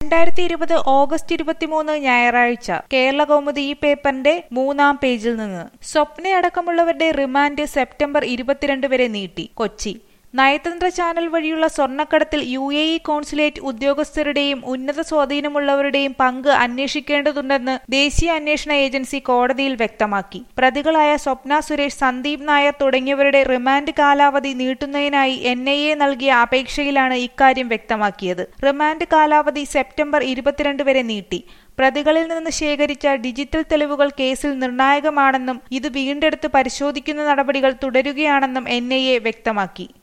രണ്ടായിരത്തി ഇരുപത് ഓഗസ്റ്റ് ഇരുപത്തിമൂന്ന് ഞായറാഴ്ച കേരള കൗമുദി ഈ പേപ്പറിന്റെ മൂന്നാം പേജിൽ നിന്ന് സ്വപ്നയടക്കമുള്ളവരുടെ റിമാൻഡ് സെപ്റ്റംബർ ഇരുപത്തിരണ്ട് വരെ നീട്ടി കൊച്ചി നയതന്ത്ര ചാനൽ വഴിയുള്ള സ്വർണ്ണക്കടത്തിൽ യു എ ഇ കോൺസുലേറ്റ് ഉദ്യോഗസ്ഥരുടെയും ഉന്നത സ്വാധീനമുള്ളവരുടെയും പങ്ക് അന്വേഷിക്കേണ്ടതുണ്ടെന്ന് ദേശീയ അന്വേഷണ ഏജൻസി കോടതിയിൽ വ്യക്തമാക്കി പ്രതികളായ സ്വപ്ന സുരേഷ് സന്ദീപ് നായർ തുടങ്ങിയവരുടെ റിമാൻഡ് കാലാവധി നീട്ടുന്നതിനായി എൻ ഐ എ നൽകിയ അപേക്ഷയിലാണ് ഇക്കാര്യം വ്യക്തമാക്കിയത് റിമാൻഡ് കാലാവധി സെപ്റ്റംബർ ഇരുപത്തിരണ്ട് വരെ നീട്ടി പ്രതികളിൽ നിന്ന് ശേഖരിച്ച ഡിജിറ്റൽ തെളിവുകൾ കേസിൽ നിർണായകമാണെന്നും ഇത് വീണ്ടെടുത്ത് പരിശോധിക്കുന്ന നടപടികൾ തുടരുകയാണെന്നും എൻ വ്യക്തമാക്കി